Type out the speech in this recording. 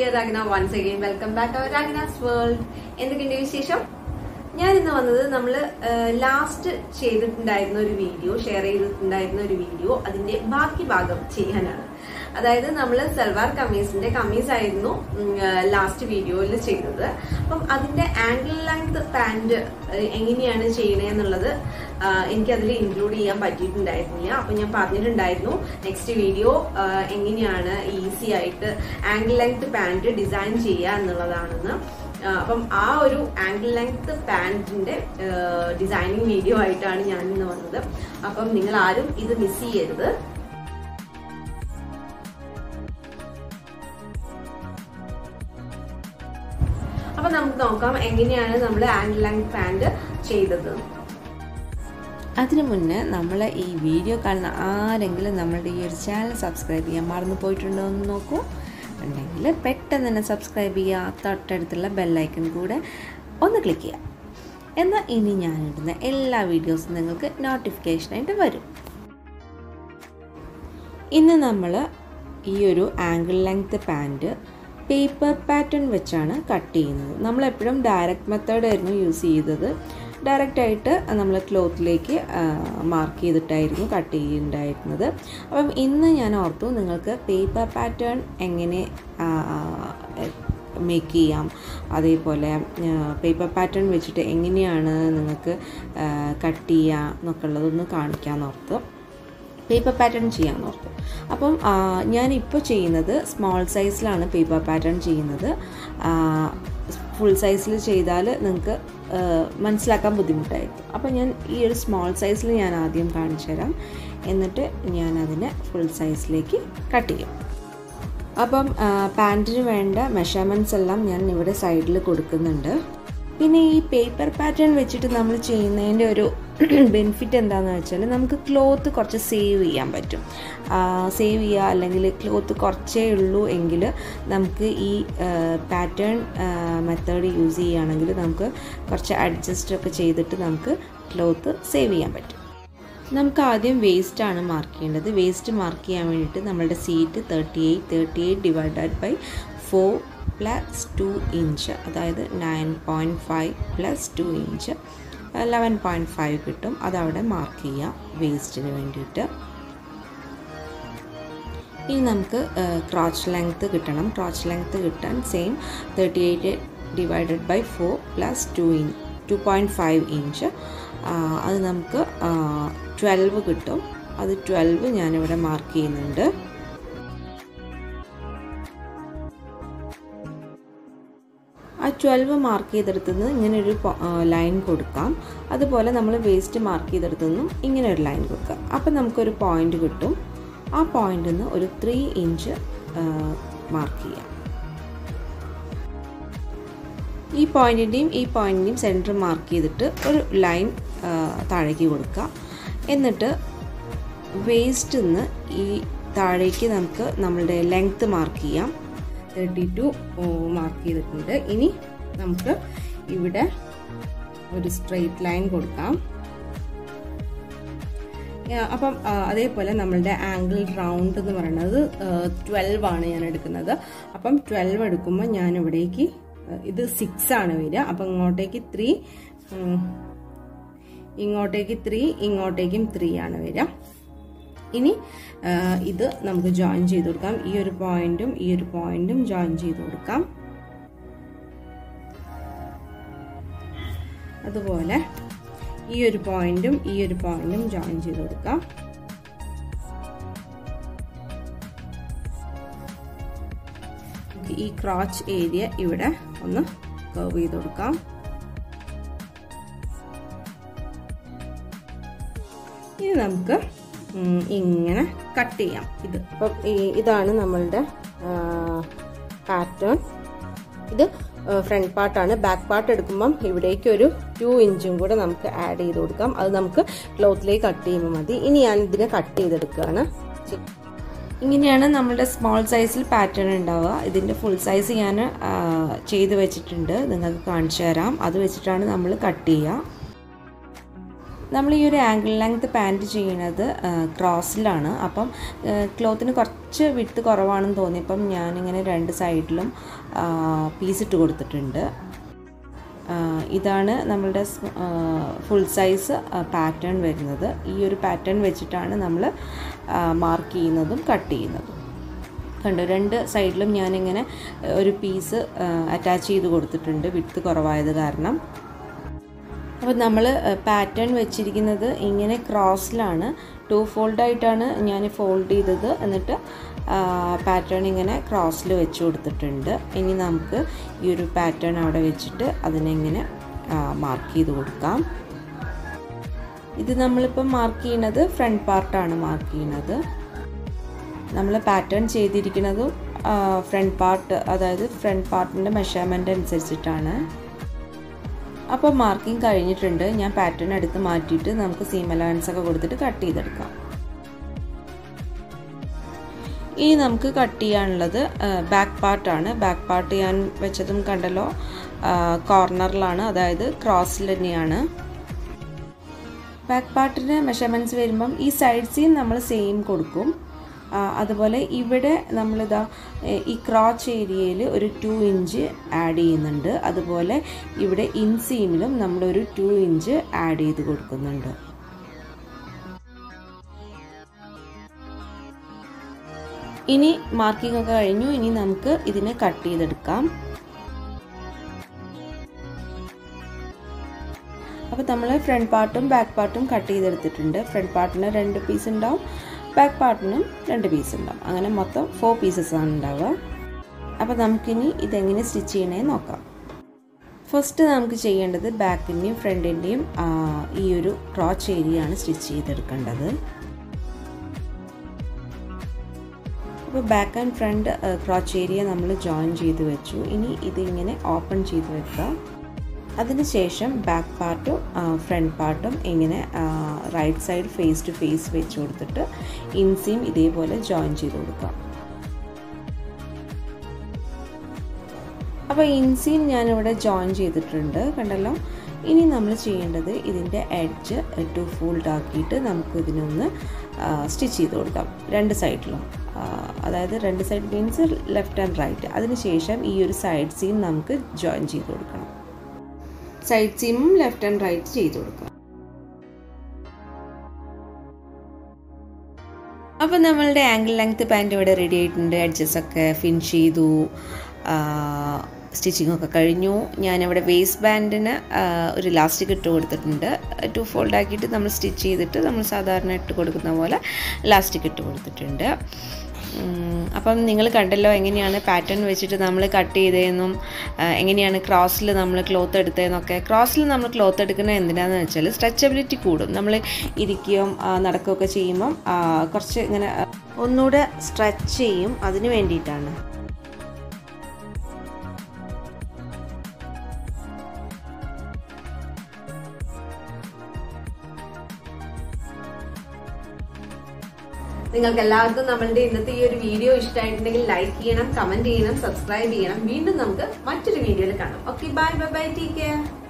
dear Ragana once again welcome back our Ragana's world എന്തൊക്കെയുണ്ട് വിശേഷം ഞാൻ ഇന്ന് വന്നത് നമ്മൾ ലാസ്റ്റ് ചെയ്തിട്ടുണ്ടായിരുന്ന ഒരു വീഡിയോ ഷെയർ ചെയ്തിട്ടുണ്ടായിരുന്ന ഒരു വീഡിയോ അതിന്റെ ബാക്കി ഭാഗം ചെയ്യാനാണ് അതായത് നമ്മൾ സൽവാർ കമ്മീസിന്റെ കമ്മീസ് ആയിരുന്നു ലാസ്റ്റ് വീഡിയോയിൽ ചെയ്തത് അപ്പം അതിന്റെ ആംഗിൾ ലെങ്ത് പാന്റ് എങ്ങനെയാണ് ചെയ്യണേ എന്നുള്ളത് എനിക്കതിൽ ഇൻക്ലൂഡ് ചെയ്യാൻ പറ്റിയിട്ടുണ്ടായിരുന്നില്ല അപ്പം ഞാൻ പറഞ്ഞിട്ടുണ്ടായിരുന്നു നെക്സ്റ്റ് വീഡിയോ എങ്ങനെയാണ് ഈസി ആയിട്ട് ആംഗിൾ ലെങ്ത് പാന്റ് ഡിസൈൻ ചെയ്യുക എന്നുള്ളതാണെന്ന് അപ്പം ആ ഒരു ആംഗിൾ ലെങ്ത് പാന്റിന്റെ ഡിസൈനിങ് വീഡിയോ ആയിട്ടാണ് ഞാൻ ഇന്ന് വന്നത് അപ്പം നിങ്ങൾ ആരും ഇത് മിസ് ചെയ്യരുത് അപ്പൊ നമുക്ക് നോക്കാം എങ്ങനെയാണ് നമ്മൾ ആംഗിൾ ലെങ്ത് പാന്റ് ചെയ്തത് അതിനു മുന്നേ നമ്മൾ ഈ വീഡിയോ കാണുന്ന ആരെങ്കിലും നമ്മളുടെ ഈ ഒരു ചാനൽ സബ്സ്ക്രൈബ് ചെയ്യാൻ മറന്നു പോയിട്ടുണ്ടോ എന്ന് നോക്കൂ ഉണ്ടെങ്കിൽ പെട്ടെന്ന് തന്നെ സബ്സ്ക്രൈബ് ചെയ്യുക തൊട്ടടുത്തുള്ള ബെല്ലൈക്കൺ കൂടെ ഒന്ന് ക്ലിക്ക് ചെയ്യുക എന്നാൽ ഇനി ഞാനിടുന്ന എല്ലാ വീഡിയോസും നിങ്ങൾക്ക് നോട്ടിഫിക്കേഷനായിട്ട് വരും ഇന്ന് നമ്മൾ ഈ ഒരു angle length pant paper pattern വെച്ചാണ് കട്ട് ചെയ്യുന്നത് നമ്മളെപ്പോഴും ഡയറക്റ്റ് മെത്തേഡായിരുന്നു യൂസ് ചെയ്തത് ഡയറക്റ്റായിട്ട് നമ്മൾ ക്ലോത്തിലേക്ക് മാർക്ക് ചെയ്തിട്ടായിരുന്നു കട്ട് ചെയ്യുന്നുണ്ടായിരുന്നത് അപ്പം ഇന്ന് ഞാൻ ഓർത്തു നിങ്ങൾക്ക് പേപ്പർ പാറ്റേൺ എങ്ങനെ മേക്ക് ചെയ്യാം അതേപോലെ പേപ്പർ പാറ്റേൺ വെച്ചിട്ട് എങ്ങനെയാണ് നിങ്ങൾക്ക് കട്ട് ചെയ്യുക എന്നൊക്കെ ഉള്ളതൊന്ന് കാണിക്കാമെന്ന് ഓർത്തു പേപ്പർ പാറ്റേൺ ചെയ്യാൻ ഓർത്തു അപ്പം ഞാനിപ്പോൾ ചെയ്യുന്നത് സ്മോൾ സൈസിലാണ് പേപ്പർ പാറ്റേൺ ചെയ്യുന്നത് ഫുൾ സൈസിൽ ചെയ്താൽ നിങ്ങൾക്ക് മനസ്സിലാക്കാൻ ബുദ്ധിമുട്ടായിരിക്കും അപ്പം ഞാൻ ഈ ഒരു സ്മോൾ സൈസിൽ ഞാൻ ആദ്യം കാണിച്ചു തരാം എന്നിട്ട് ഞാൻ അതിനെ ഫുൾ സൈസിലേക്ക് കട്ട് ചെയ്യും അപ്പം പാൻറ്റിന് വേണ്ട മെഷർമെൻറ്റ്സ് എല്ലാം ഞാൻ ഇവിടെ സൈഡിൽ കൊടുക്കുന്നുണ്ട് പിന്നെ ഈ പേപ്പർ പാറ്റേൺ വെച്ചിട്ട് നമ്മൾ ചെയ്യുന്നതിൻ്റെ ഒരു ബെനിഫിറ്റ് എന്താണെന്ന് വെച്ചാൽ നമുക്ക് ക്ലോത്ത് കുറച്ച് സേവ് ചെയ്യാൻ പറ്റും സേവ് ചെയ്യുക അല്ലെങ്കിൽ ക്ലോത്ത് കുറച്ചേ ഉള്ളൂ എങ്കിൽ നമുക്ക് ഈ പാറ്റേൺ മെത്തേഡ് യൂസ് ചെയ്യുകയാണെങ്കിൽ നമുക്ക് കുറച്ച് അഡ്ജസ്റ്റ് ഒക്കെ ചെയ്തിട്ട് നമുക്ക് ക്ലോത്ത് സേവ് ചെയ്യാൻ പറ്റും നമുക്ക് ആദ്യം വേസ്റ്റാണ് മാർക്ക് ചെയ്യേണ്ടത് വേസ്റ്റ് മാർക്ക് ചെയ്യാൻ വേണ്ടിയിട്ട് നമ്മളുടെ seat thirty eight thirty eight divided by four plus two inch അതായത് nine point five plus two inch eleven point five കിട്ടും അതവിടെ മാർക്ക് ചെയ്യാം വേസ്റ്റിന് വേണ്ടിയിട്ട് ഇനി നമുക്ക് ക്രോച്ച് ലെങ്ത്ത് കിട്ടണം ക്രോച്ച് ലെങ്ത്ത് കിട്ടാൻ same thirty eight divided by four plus two in two point five inch അത് നമുക്ക് ട്വൽവ് കിട്ടും അത് ട്വൽവ് ഞാനിവിടെ മാർക്ക് ചെയ്യുന്നുണ്ട് ആ ട്വൽവ് മാർക്ക് ചെയ്തെടുത്തുനിന്ന് ഇങ്ങനെ ഒരു ലൈൻ കൊടുക്കാം അതുപോലെ നമ്മൾ വേസ്റ്റ് മാർക്ക് ചെയ്തെടുത്തുനിന്നും ഇങ്ങനെ ഒരു ലൈൻ കൊടുക്കാം അപ്പം നമുക്കൊരു പോയിന്റ് കിട്ടും ആ പോയിന്റിൽ നിന്ന് ഒരു ത്രീ ഇഞ്ച് മാർക്ക് ചെയ്യാം ഈ പോയിന്റിൻ്റെയും ഈ പോയിന്റിൻ്റെയും സെൻറ്റർ മാർക്ക് ചെയ്തിട്ട് ഒരു ലൈൻ താഴേക്ക് കൊടുക്കുക എന്നിട്ട് വേസ്റ്റിൽ നിന്ന് ഈ താഴേക്ക് നമുക്ക് നമ്മളുടെ ലെങ്ത്ത് മാർക്ക് ചെയ്യാം തേർട്ടി ടു മാർക്ക് ചെയ്തിട്ടുണ്ട് ഇനി നമുക്ക് ഇവിടെ ഒരു സ്ട്രെയിറ്റ് ലൈൻ കൊടുക്കാം അപ്പം അതേപോലെ നമ്മളുടെ ആംഗിൾ റൗണ്ട് എന്ന് പറയുന്നത് ട്വൽവ് ആണ് ഞാൻ എടുക്കുന്നത് അപ്പം ട്വൽവ് എടുക്കുമ്പോൾ ഞാൻ ഇവിടേക്ക് ഇത് സിക്സ് ആണ് വരിക അപ്പം ഇങ്ങോട്ടേക്ക് ത്രീ ഇങ്ങോട്ടേക്ക് ത്രീ ഇങ്ങോട്ടേക്കും ത്രീ ആണ് വരിക ഇനി ഇത് നമുക്ക് ജോയിൻ ചെയ്ത് കൊടുക്കാം ഈ ഒരു പോയിന്റും ഈ ഒരു പോയിന്റും ജോയിൻ ചെയ്ത് കൊടുക്കാം അതുപോലെ ഈ ഒരു പോയിന്റും ഈ ഒരു പോയിന്റും ജോയിൻ ചെയ്ത് കൊടുക്കാം ഈ ക്രോച്ച് ഏരിയ ഇവിടെ ഒന്ന് കർവ് ചെയ്ത് കൊടുക്കാം ഇനി നമുക്ക് ഇങ്ങനെ കട്ട് ചെയ്യാം ഇത് അപ്പം ഇതാണ് നമ്മളുടെ പാറ്റേൺ ഇത് ഫ്രണ്ട് പാർട്ടാണ് ബാക്ക് പാർട്ട് എടുക്കുമ്പം ഇവിടേക്ക് ഒരു ടു ഇഞ്ചും കൂടെ നമുക്ക് ആഡ് ചെയ്ത് കൊടുക്കാം അത് നമുക്ക് ക്ലോത്തിലേക്ക് കട്ട് ചെയ്യുമ്പോൾ മതി ഇനി ഞാൻ ഇതിനെ കട്ട് ചെയ്തെടുക്കുകയാണ് ഇങ്ങനെയാണ് നമ്മുടെ സ്മോൾ സൈസിൽ പാറ്റേൺ ഉണ്ടാവുക ഇതിൻ്റെ ഫുൾ സൈസ് ഞാൻ ചെയ്ത് വെച്ചിട്ടുണ്ട് നിങ്ങൾക്ക് കാണിച്ചു തരാം അത് വെച്ചിട്ടാണ് നമ്മൾ കട്ട് ചെയ്യുക നമ്മൾ ഈ ഒരു ആംഗിൾ ലെങ്ത് പാൻറ്റ് ചെയ്യണത് ക്രോസിലാണ് അപ്പം ക്ലോത്തിന് കുറച്ച് വിട്ട് കുറവാണെന്ന് തോന്നിയപ്പം ഞാനിങ്ങനെ രണ്ട് സൈഡിലും പീസ് ഇട്ട് കൊടുത്തിട്ടുണ്ട് ഇതാണ് നമ്മളുടെ ഫുൾ സൈസ് പാറ്റേൺ വരുന്നത് ഈ ഒരു പാറ്റേൺ വെച്ചിട്ടാണ് നമ്മൾ മാർക്ക് ചെയ്യുന്നതും കട്ട് ചെയ്യുന്നതും കണ്ടു രണ്ട് സൈഡിലും ഞാനിങ്ങനെ ഒരു പീസ് അറ്റാച്ച് ചെയ്ത് കൊടുത്തിട്ടുണ്ട് വിട്ട് കുറവായത് കാരണം അപ്പോൾ നമ്മൾ പാറ്റേൺ വെച്ചിരിക്കുന്നത് ഇങ്ങനെ ക്രോസിലാണ് ടു ഫോൾഡായിട്ടാണ് ഞാൻ ഫോൾഡ് ചെയ്തത് എന്നിട്ട് പാറ്റേൺ ഇങ്ങനെ ക്രോസിൽ വെച്ച് കൊടുത്തിട്ടുണ്ട് ഇനി നമുക്ക് ഈ ഒരു പാറ്റേൺ അവിടെ വെച്ചിട്ട് അതിനെങ്ങനെ മാർക്ക് ചെയ്ത് കൊടുക്കാം ഇത് നമ്മളിപ്പം മാർക്ക് ചെയ്യുന്നത് ഫ്രണ്ട് പാർട്ടാണ് മാർക്ക് ചെയ്യുന്നത് നമ്മൾ പാറ്റേൺ ചെയ്തിരിക്കുന്നതും ഫ്രണ്ട് പാർട്ട് അതായത് ഫ്രണ്ട് പാർട്ടിൻ്റെ മെഷർമെൻ്റ് അനുസരിച്ചിട്ടാണ് അപ്പോൾ മാർക്കിംഗ് കഴിഞ്ഞിട്ടുണ്ട് ഞാൻ പാറ്റേൺ എടുത്ത് മാറ്റിയിട്ട് നമുക്ക് സീം അലവൻസ് ഒക്കെ കൊടുത്തിട്ട് കട്ട് ചെയ്തെടുക്കാം ഇനി നമുക്ക് കട്ട് ചെയ്യാനുള്ളത് ബാക്ക് പാർട്ടാണ് ബാക്ക് പാർട്ട് ഞാൻ വെച്ചതും കണ്ടല്ലോ കോർണറിലാണ് അതായത് ക്രോസിൽ തന്നെയാണ് ബാക്ക് പാർട്ടിന് മെഷർമെൻറ്റ്സ് വരുമ്പം ഈ സൈഡ് സീം നമ്മൾ സെയിം കൊടുക്കും അതുപോലെ ഇവിടെ നമ്മളിതാ ഈ ക്രോച്ച് ഏരിയയിൽ ഒരു ടു ഇഞ്ച് ആഡ് ചെയ്യുന്നുണ്ട് അതുപോലെ ഇവിടെ ഇൻസീമിലും നമ്മളൊരു ടു ഇഞ്ച് ആഡ് ചെയ്ത് കൊടുക്കുന്നുണ്ട് ഇനി മാർക്കിംഗ് ഒക്കെ കഴിഞ്ഞു ഇനി നമുക്ക് ഇതിനെ കട്ട് ചെയ്തെടുക്കാം അപ്പോൾ നമ്മൾ ഫ്രണ്ട് പാർട്ടും ബാക്ക് പാർട്ടും കട്ട് ചെയ്തെടുത്തിട്ടുണ്ട് ഫ്രണ്ട് പാർട്ടിന് രണ്ട് പീസ് ഉണ്ടാവും ബാക്ക് പാർട്ടിനും രണ്ട് പീസ് ഉണ്ടാവും അങ്ങനെ മൊത്തം ഫോർ പീസസ് ആണ് ഉണ്ടാവുക അപ്പോൾ നമുക്കിനി ഇതെങ്ങനെ സ്റ്റിച്ച് ചെയ്യണേ നോക്കാം ഫസ്റ്റ് നമുക്ക് ചെയ്യേണ്ടത് ബാക്കിൻ്റെയും ഫ്രണ്ടിൻ്റെയും ഈ ഒരു ക്രോച്ച് ഏരിയ ആണ് സ്റ്റിച്ച് ചെയ്തെടുക്കേണ്ടത് അപ്പോൾ back and front crotch area നമ്മൾ ജോയിൻ ചെയ്ത് വെച്ചു ഇനി ഇതിങ്ങനെ ഓപ്പൺ ചെയ്ത് വെക്കുക അതിനുശേഷം ബാക്ക് പാർട്ടും ഫ്രണ്ട് പാർട്ടും ഇങ്ങനെ right side face to face വെച്ച് കൊടുത്തിട്ട് ഇൻസീം ഇതേപോലെ ജോയിൻ ചെയ്ത് കൊടുക്കാം അപ്പോൾ ഇൻസീം ഞാനിവിടെ ജോയിൻ ചെയ്തിട്ടുണ്ട് കണ്ടല്ലോ ഇനി നമ്മൾ ചെയ്യേണ്ടത് ഇതിൻ്റെ എഡ്ജ് ടു ഫോൾഡ് ആക്കിയിട്ട് നമുക്ക് ഇതിനൊന്ന് സ്റ്റിച്ച് ചെയ്ത് കൊടുക്കാം രണ്ട് സൈഡിലും അതായത് രണ്ട് side means left and right അതിനുശേഷം ഈ ഒരു സൈഡ് സീം നമുക്ക് ജോയിൻ ചെയ്ത് കൊടുക്കണം സൈഡ് സീമും ലെഫ്റ്റ് ആൻഡ് റൈറ്റ് ചെയ്ത് കൊടുക്കുക അപ്പോൾ നമ്മളുടെ ആംഗിൾ ലെങ്ത് പാൻറ് ഇവിടെ റെഡി ആയിട്ടുണ്ട് എഡ്ജസ് ഒക്കെ ഫിനിഷ് ചെയ്തു സ്റ്റിച്ചിങ് ഒക്കെ കഴിഞ്ഞു ഞാനിവിടെ വേസ്റ്റ് ബാൻഡിന് ഒരു ലാസ്റ്റിക് ഇട്ട് കൊടുത്തിട്ടുണ്ട് ടു ഫോൾഡ് ആക്കിയിട്ട് നമ്മൾ സ്റ്റിച്ച് ചെയ്തിട്ട് നമ്മൾ സാധാരണ ഇട്ട് കൊടുക്കുന്ന പോലെ ലാസ്റ്റിക് ഇട്ട് കൊടുത്തിട്ടുണ്ട് അപ്പം നിങ്ങൾ കണ്ടല്ലോ എങ്ങനെയാണ് പാറ്റേൺ വെച്ചിട്ട് നമ്മൾ കട്ട് ചെയ്തതെന്നും എങ്ങനെയാണ് ക്രോസിൽ നമ്മൾ ക്ലോത്ത് എടുത്തതെന്നൊക്കെ ക്രോസിൽ നമ്മൾ ക്ലോത്ത് എടുക്കുന്നത് എന്തിനാണെന്ന് വെച്ചാൽ സ്ട്രെച്ചബിലിറ്റി കൂടും നമ്മൾ ഇരിക്കുകയും നടക്കുകയൊക്കെ ചെയ്യുമ്പം കുറച്ച് ഇങ്ങനെ ഒന്നുകൂടെ സ്ട്രെച്ച് ചെയ്യും അതിന് വേണ്ടിയിട്ടാണ് നിങ്ങൾക്ക് എല്ലാവർക്കും നമ്മളുടെ ഇന്നത്തെ ഈ ഒരു വീഡിയോ ഇഷ്ടമായിട്ടുണ്ടെങ്കിൽ ലൈക്ക് ചെയ്യണം കമന്റ് ചെയ്യണം സബ്സ്ക്രൈബ് ചെയ്യണം വീണ്ടും നമുക്ക് മറ്റൊരു വീഡിയോയിൽ കാണാം okay bye bye bye take care